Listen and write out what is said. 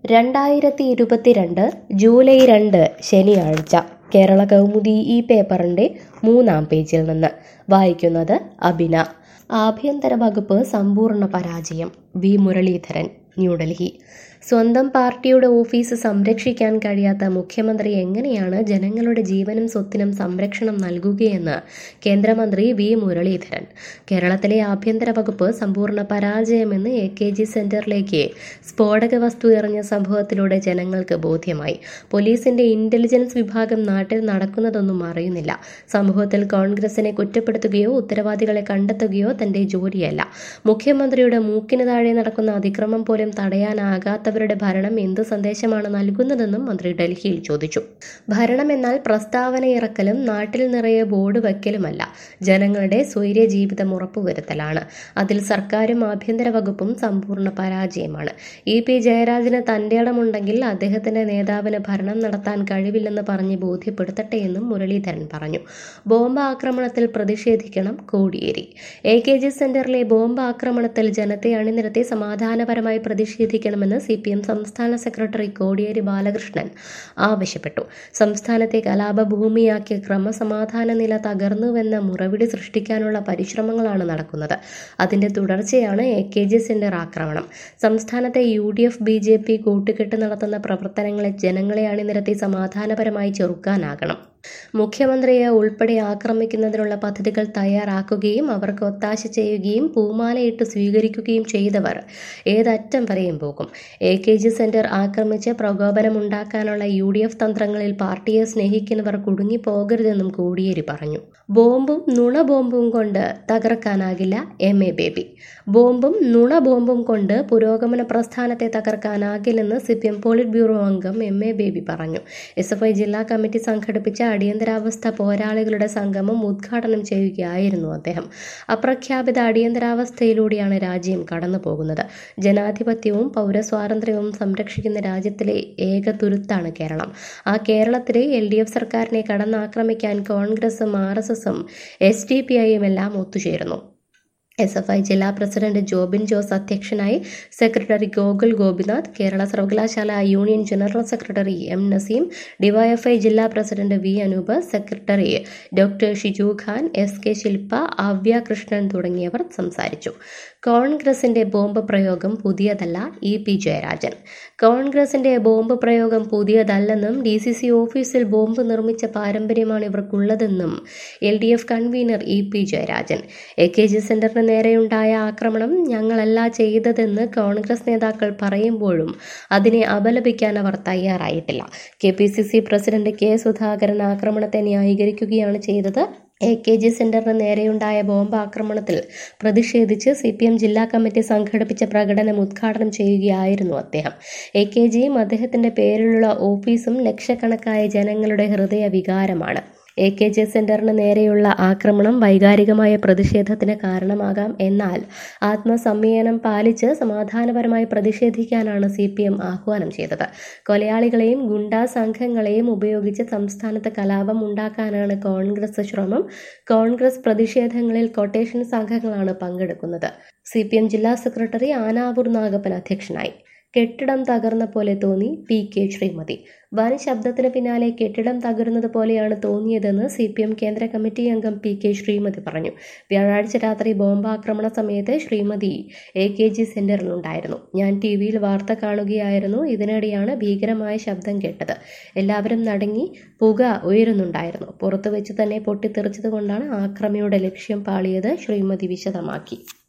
രണ്ടായിരത്തി ഇരുപത്തിരണ്ട് ജൂലൈ രണ്ട് ശനിയാഴ്ച കേരള കൗമുദി ഈ പേപ്പറിൻ്റെ മൂന്നാം പേജിൽ നിന്ന് വായിക്കുന്നത് അബിന ആഭ്യന്തര വകുപ്പ് സമ്പൂർണ്ണ പരാജയം വി മുരളീധരൻ ന്യൂഡൽഹി സ്വന്തം പാർട്ടിയുടെ ഓഫീസ് സംരക്ഷിക്കാൻ കഴിയാത്ത മുഖ്യമന്ത്രി എങ്ങനെയാണ് ജനങ്ങളുടെ ജീവനും സ്വത്തിനും സംരക്ഷണം നൽകുകയെന്ന് കേന്ദ്രമന്ത്രി വി മുരളീധരൻ കേരളത്തിലെ ആഭ്യന്തര വകുപ്പ് സമ്പൂർണ്ണ പരാജയമെന്ന് എ കെ ജി സെന്ററിലേക്ക് സ്ഫോടക വസ്തു എറിഞ്ഞ സംഭവത്തിലൂടെ ജനങ്ങൾക്ക് ബോധ്യമായി പോലീസിന്റെ ഇന്റലിജൻസ് വിഭാഗം നാട്ടിൽ നടക്കുന്നതൊന്നും അറിയുന്നില്ല സമൂഹത്തിൽ കോൺഗ്രസിനെ കുറ്റപ്പെടുത്തുകയോ ഉത്തരവാദികളെ കണ്ടെത്തുകയോ തന്റെ ജോലിയല്ല മുഖ്യമന്ത്രിയുടെ മൂക്കിന് താഴെ നടക്കുന്ന അതിക്രമം പോലും തടയാനാകാത്തവരുടെ ഭരണം എന്ത് സന്ദേശമാണ് നൽകുന്നതെന്നും മന്ത്രി ഡൽഹിയിൽ ചോദിച്ചു ഭരണം എന്നാൽ പ്രസ്താവന ഇറക്കലും നാട്ടിൽ നിറയെ ബോർഡ് വയ്ക്കലുമല്ല ജനങ്ങളുടെ സ്വൈര്യ ജീവിതം ഉറപ്പുവരുത്തലാണ് അതിൽ സർക്കാരും ആഭ്യന്തര വകുപ്പും സമ്പൂർണ്ണ പരാജയമാണ് ഇ പി ജയരാജന് തന്റെ ഇടമുണ്ടെങ്കിൽ അദ്ദേഹത്തിന്റെ നേതാവിന് ഭരണം നടത്താൻ കഴിവില്ലെന്ന് പറഞ്ഞ് ബോധ്യപ്പെടുത്തട്ടെ എന്നും മുരളീധരൻ പറഞ്ഞു ബോംബ് ആക്രമണത്തിൽ പ്രതിഷേധിക്കണം കോടിയേരി എ കെ ജി സെന്ററിലെ ബോംബ് ആക്രമണത്തിൽ ജനത്തെ അണിനിരത്തി സമാധാനപരമായി പ്രതിഷേധിക്കണമെന്ന് സി പി എം സംസ്ഥാന സെക്രട്ടറി കോടിയേരി ബാലകൃഷ്ണൻ ആവശ്യപ്പെട്ടു സംസ്ഥാനത്തെ കലാപഭൂമിയാക്കിയ ക്രമസമാധാന നില തകർന്നുവെന്ന മുറവിടി സൃഷ്ടിക്കാനുള്ള പരിശ്രമങ്ങളാണ് നടക്കുന്നത് അതിന്റെ തുടർച്ചയാണ് എ കെ ജി സെന്റർ ആക്രമണം സംസ്ഥാനത്തെ U D F B J P കൂട്ടുകെട്ട് നടത്തുന്ന പ്രവർത്തനങ്ങളെ ജനങ്ങളെ അണിനിരത്തി സമാധാനപരമായി ചെറുക്കാനാകണം മുഖ്യമന്ത്രിയെ ഉൾപ്പെടെ ആക്രമിക്കുന്നതിനുള്ള പദ്ധതികൾ തയ്യാറാക്കുകയും അവർക്ക് ഒത്താശ ചെയ്യുകയും പൂമാലയിട്ട് സ്വീകരിക്കുകയും ചെയ്തവർ ഏതറ്റം വരെയും പോകും എ കെ ജി സെന്റർ ആക്രമിച്ച് പ്രകോപനമുണ്ടാക്കാനുള്ള യു ഡി എഫ് തന്ത്രങ്ങളിൽ പാർട്ടിയെ സ്നേഹിക്കുന്നവർ കുടുങ്ങിപ്പോകരുതെന്നും കോടിയേരി പറഞ്ഞു ബോംബും നുണ ബോംബും കൊണ്ട് തകർക്കാനാകില്ല എം എ ബേബി ബോംബും നുണ ബോംബും കൊണ്ട് പുരോഗമന പ്രസ്ഥാനത്തെ തകർക്കാനാകില്ലെന്ന് C P M polit bureau അംഗം എം എ ബേബി പറഞ്ഞു എസ് എഫ് ഐ ജില്ലാ കമ്മിറ്റി സംഘടിപ്പിച്ച അടിയന്തരാവസ്ഥ പോരാളികളുടെ സംഗമം ഉദ്ഘാടനം ചെയ്യുകയായിരുന്നു അദ്ദേഹം അപ്രഖ്യാപിത അടിയന്തരാവസ്ഥയിലൂടെയാണ് രാജ്യം കടന്നു പോകുന്നത് ജനാധിപത്യവും പൗരസ്വാതന്ത്ര്യവും സംരക്ഷിക്കുന്ന രാജ്യത്തിലെ ഏക തുരുത്താണ് കേരളം ആ കേരളത്തിലെ എൽ ഡി എഫ് സർക്കാരിനെ കടന്നാക്രമിക്കാൻ കോൺഗ്രസും ആർ എസ് എസും എസ് ഡി പി ഐയും എല്ലാം ഒത്തുചേരുന്നു എസ് എഫ് ഐ ജില്ലാ പ്രസിഡന്റ് ജോബിൻ ജോസ് അധ്യക്ഷനായി സെക്രട്ടറി ഗോകുൽ ഗോപിനാഥ് കേരള സർവകലാശാല union general secretary M Naseem DYFI ജില്ലാ president V Anoop secretary doctor Shiju Khan S K Shilpa Avya Krishnan തുടങ്ങിയവർ സംസാരിച്ചു കോൺഗ്രസിന്റെ ബോംബ് പ്രയോഗം പുതിയതല്ല ഇ പി ജയരാജൻ കോൺഗ്രസിന്റെ ബോംബ് പ്രയോഗം പുതിയതല്ലെന്നും ഡി സി സി ഓഫീസിൽ ബോംബ് നിർമ്മിച്ച പാരമ്പര്യമാണ് ഇവർക്കുള്ളതെന്നും L D F convener E P Jayarajan A K G സെന്ററിന് നേരെയുണ്ടായ ആക്രമണം ഞങ്ങളല്ല ചെയ്തതെന്ന് കോൺഗ്രസ് നേതാക്കൾ പറയുമ്പോഴും അതിനെ അപലപിക്കാൻ അവർ തയ്യാറായിട്ടില്ല K P C C president K Sudhakaran ആക്രമണത്തെ ന്യായീകരിക്കുകയാണ് ചെയ്തത് എ കെ ജി സെന്ററിന് നേരെയുണ്ടായ ബോംബ് ആക്രമണത്തിൽ പ്രതിഷേധിച്ച് സി പി എം ജില്ലാ കമ്മിറ്റി സംഘടിപ്പിച്ച പ്രകടനം ഉദ്ഘാടനം ചെയ്യുകയായിരുന്നു അദ്ദേഹം എ കെ ജിയും അദ്ദേഹത്തിന്റെ പേരിലുള്ള ഓഫീസും ലക്ഷക്കണക്കായ ജനങ്ങളുടെ ഹൃദയ വികാരമാണ് എ കെ ജെ സെന്ററിന് നേരെയുള്ള ആക്രമണം വൈകാരികമായ പ്രതിഷേധത്തിന് കാരണമാകാം എന്നാൽ ആത്മസംയമനം പാലിച്ച് സമാധാനപരമായി പ്രതിഷേധിക്കാനാണ് സി പി എം ആഹ്വാനം ചെയ്തത് കൊലയാളികളെയും ഗുണ്ടാ സംഘങ്ങളെയും ഉപയോഗിച്ച് സംസ്ഥാനത്ത് കലാപം ഉണ്ടാക്കാനാണ് കോൺഗ്രസ് ശ്രമം കോൺഗ്രസ് പ്രതിഷേധങ്ങളിൽ കൊട്ടേഷൻ സംഘങ്ങളാണ് പങ്കെടുക്കുന്നത് സി പി എം ജില്ലാ സെക്രട്ടറി ആനാവൂർ നാഗപ്പൻ അധ്യക്ഷനായി കെട്ടിടം തകർന്ന പോലെ തോന്നി പി കെ ശ്രീമതി വൻ ശബ്ദത്തിന് പിന്നാലെ കെട്ടിടം തകരുന്നത് പോലെയാണ് തോന്നിയതെന്ന് സി പി എം കേന്ദ്ര കമ്മിറ്റി അംഗം പി കെ ശ്രീമതി പറഞ്ഞു വ്യാഴാഴ്ച രാത്രി ബോംബാക്രമണ സമയത്ത് ശ്രീമതി എ കെ ജി സെന്ററിലുണ്ടായിരുന്നു ഞാൻ ടി വിയിൽ വാർത്ത കാണുകയായിരുന്നു ഇതിനിടെയാണ് ഭീകരമായ ശബ്ദം കേട്ടത് എല്ലാവരും നടുങ്ങി പുക ഉയരുന്നുണ്ടായിരുന്നു പുറത്തു വെച്ച് തന്നെ പൊട്ടിത്തെറിച്ചത് കൊണ്ടാണ് ആക്രമിയുടെ ലക്ഷ്യം പാളിയത് ശ്രീമതി വിശദമാക്കി